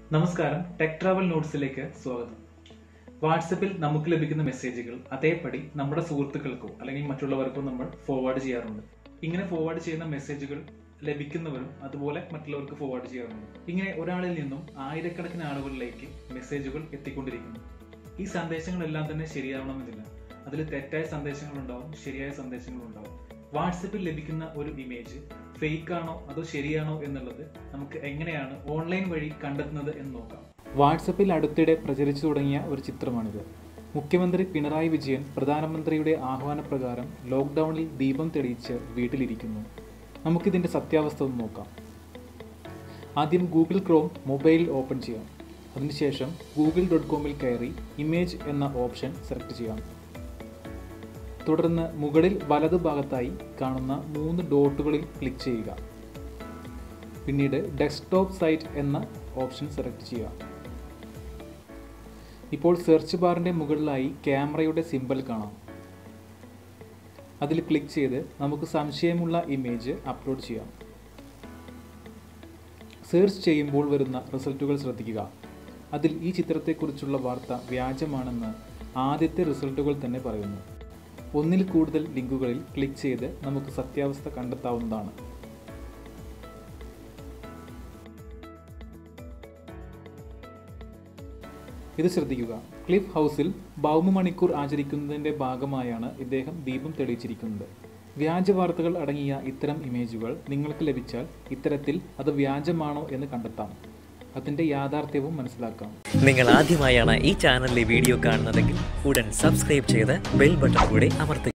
നമസ്കാരം tech travel നോട്ട്സിലേക്ക് സ്വാഗതം വാട്സപ്പിൽ നമുക്ക് ലഭിക്കുന്ന മെസ്സേജുകൾ അതേപടി നമ്മുടെ സുഹൃത്തുക്കൾക്കോ അല്ലെങ്കിൽ മറ്റുള്ളവർക്കോ നമ്മൾ ഫോർവേഡ് ചെയ്യാറുണ്ട് ഇങ്ങനെ ഫോർവേഡ് ചെയ്യുന്ന മെസ്സേജുകൾ ലഭിക്കുന്നവരും അതുപോലെ മറ്റുള്ളവർക്ക് ഫോർവേഡ് ചെയ്യാറുണ്ട് ഇങ്ങനെ ഒരാളിൽ നിന്നും ആയിരക്കണക്കിന് ആളുകളിലേക്ക് മെസ്സേജുകൾ എത്തിക്കൊണ്ടിരിക്കുന്നു ഈ സന്ദേശങ്ങളെല്ലാം തന്നെ ശരിയാവണമെന്നില്ല അതിൽ തെറ്റായ സന്ദേശങ്ങളുണ്ടാവും ശരിയായ സന്ദേശങ്ങളുണ്ടാവും വാട്സപ്പിൽ ലഭിക്കുന്ന ഒരു ഇമേജ് ഫേക്ക് ആണോ അതോ ശരിയാണോ എന്നുള്ളത് നമുക്ക് എങ്ങനെയാണ് ഓൺലൈൻ വഴി കണ്ടെത്തുന്നത് എന്ന് നോക്കാം വാട്സപ്പിൽ അടുത്തിടെ പ്രചരിച്ചു തുടങ്ങിയ ഒരു ചിത്രമാണിത് മുഖ്യമന്ത്രി പിണറായി വിജയൻ പ്രധാനമന്ത്രിയുടെ ആഹ്വാനപ്രകാരം ലോക്ക്ഡൌണിൽ ദീപം തെളിയിച്ച് വീട്ടിലിരിക്കുന്നു നമുക്കിതിൻ്റെ സത്യാവസ്ഥ ഒന്ന് നോക്കാം ആദ്യം ഗൂഗിൾ ക്രോം മൊബൈലിൽ ഓപ്പൺ ചെയ്യാം അതിനുശേഷം ഗൂഗിൾ ഡോട്ട് കോമിൽ കയറി ഇമേജ് എന്ന ഓപ്ഷൻ സെലക്ട് ചെയ്യാം തുടർന്ന് മുകളിൽ വലതുഭാഗത്തായി കാണുന്ന മൂന്ന് ഡോട്ടുകളിൽ ക്ലിക്ക് ചെയ്യുക പിന്നീട് ഡെസ്ക്ടോപ്പ് സൈറ്റ് എന്ന ഓപ്ഷൻ സെലക്ട് ചെയ്യുക ഇപ്പോൾ സെർച്ച് ബാറിൻ്റെ മുകളിലായി ക്യാമറയുടെ സിമ്പൽ കാണാം അതിൽ ക്ലിക്ക് ചെയ്ത് നമുക്ക് സംശയമുള്ള ഇമേജ് അപ്ലോഡ് ചെയ്യാം സെർച്ച് ചെയ്യുമ്പോൾ വരുന്ന റിസൾട്ടുകൾ ശ്രദ്ധിക്കുക അതിൽ ഈ ചിത്രത്തെക്കുറിച്ചുള്ള വാർത്ത വ്യാജമാണെന്ന് ആദ്യത്തെ റിസൾട്ടുകൾ തന്നെ പറയുന്നു ഒന്നിൽ കൂടുതൽ ലിങ്കുകളിൽ ക്ലിക്ക് ചെയ്ത് നമുക്ക് സത്യാവസ്ഥ കണ്ടെത്താവുന്നതാണ് ഇത് ശ്രദ്ധിക്കുക ക്ലിഫ് ഹൗസിൽ ഭൗമ മണിക്കൂർ ആചരിക്കുന്നതിൻ്റെ ഭാഗമായാണ് ഇദ്ദേഹം ദീപം തെളിയിച്ചിരിക്കുന്നത് വ്യാജ വാർത്തകൾ അടങ്ങിയ ഇത്തരം ഇമേജുകൾ നിങ്ങൾക്ക് ലഭിച്ചാൽ ഇത്തരത്തിൽ അത് വ്യാജമാണോ എന്ന് കണ്ടെത്താം അതിൻ്റെ യാഥാർത്ഥ്യവും മനസ്സിലാക്കാം നിങ്ങൾ ആദ്യമായാണ് ഈ ചാനലിലെ വീഡിയോ കാണുന്നതെങ്കിൽ ഉടൻ സബ്സ്ക്രൈബ് ചെയ്ത് ബെൽ ബട്ടൺ കൂടെ അമർത്തുക